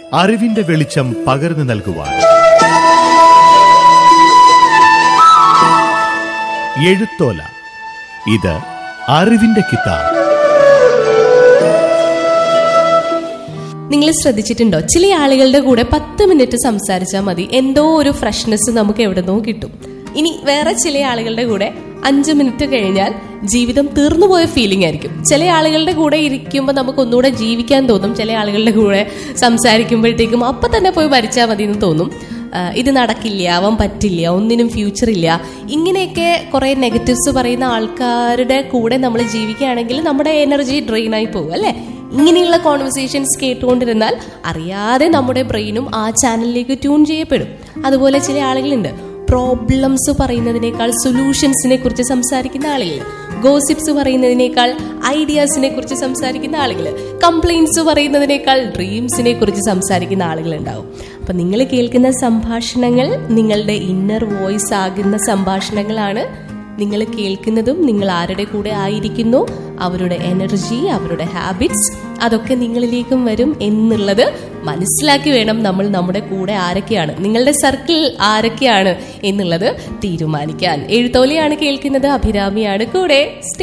അറിവിന്റെ വെളിച്ചം പകർന്നു നൽകുവാൻ എഴുത്തോല ഇത് അറിവിന്റെ കിതാബ് നിങ്ങൾ ശ്രദ്ധിച്ചിട്ടുണ്ടോ ചില ആളുകളുടെ കൂടെ പത്ത് മിനിറ്റ് സംസാരിച്ചാൽ മതി എന്തോ ഒരു ഫ്രഷ്നെസ് നമുക്ക് എവിടെന്നോ കിട്ടും ഇനി വേറെ ചില ആളുകളുടെ കൂടെ അഞ്ച് മിനിറ്റ് കഴിഞ്ഞാൽ ജീവിതം തീർന്നുപോയ ഫീലിംഗ് ആയിരിക്കും ചില ആളുകളുടെ കൂടെ ഇരിക്കുമ്പോൾ നമുക്ക് ഒന്നുകൂടെ ജീവിക്കാൻ തോന്നും ചില ആളുകളുടെ കൂടെ സംസാരിക്കുമ്പോഴത്തേക്കും അപ്പൊ തന്നെ പോയി മരിച്ചാൽ മതി എന്ന് തോന്നും ആ, ഇത് നടക്കില്ല അവൻ പറ്റില്ല ഒന്നിനും ഫ്യൂച്ചർ ഇല്ല ഇങ്ങനെയൊക്കെ കുറെ നെഗറ്റീവ്സ് പറയുന്ന ആൾക്കാരുടെ കൂടെ നമ്മൾ ജീവിക്കുകയാണെങ്കിൽ നമ്മുടെ എനർജി ഡ്രെയിൻ ആയി പോകും അല്ലേ ഇങ്ങനെയുള്ള കോൺവെർസേഷൻസ് കേട്ടുകൊണ്ടിരുന്നാൽ അറിയാതെ നമ്മുടെ ബ്രെയിനും ആ ചാനലിലേക്ക് ട്യൂൺ ചെയ്യപ്പെടും അതുപോലെ ചില ആളുകളുണ്ട് പ്രോബ്ലംസ് പറയുന്നതിനേക്കാൾ സൊല്യൂഷൻസിനെ കുറിച്ച് സംസാരിക്കുന്ന ആളുകൾ ഗോസിപ്സ് പറയുന്നതിനേക്കാൾ ഐഡിയാസിനെ കുറിച്ച് സംസാരിക്കുന്ന ആളുകൾ കംപ്ലൈൻസ് പറയുന്നതിനേക്കാൾ ഡ്രീംസിനെ കുറിച്ച് സംസാരിക്കുന്ന ആളുകൾ ഉണ്ടാവും അപ്പൊ നിങ്ങൾ കേൾക്കുന്ന സംഭാഷണങ്ങൾ നിങ്ങളുടെ ഇന്നർ വോയിസ് ആകുന്ന സംഭാഷണങ്ങളാണ് നിങ്ങൾ കേൾക്കുന്നതും നിങ്ങൾ ആരുടെ കൂടെ ആയിരിക്കുന്നു അവരുടെ എനർജി അവരുടെ ഹാബിറ്റ്സ് അതൊക്കെ നിങ്ങളിലേക്കും വരും എന്നുള്ളത് മനസ്സിലാക്കി വേണം നമ്മൾ നമ്മുടെ കൂടെ ആരൊക്കെയാണ് നിങ്ങളുടെ സർക്കിൾ ആരൊക്കെയാണ് എന്നുള്ളത് തീരുമാനിക്കാൻ എഴുത്തോലയാണ് കേൾക്കുന്നത് അഭിരാമിയാണ് കൂടെ Stay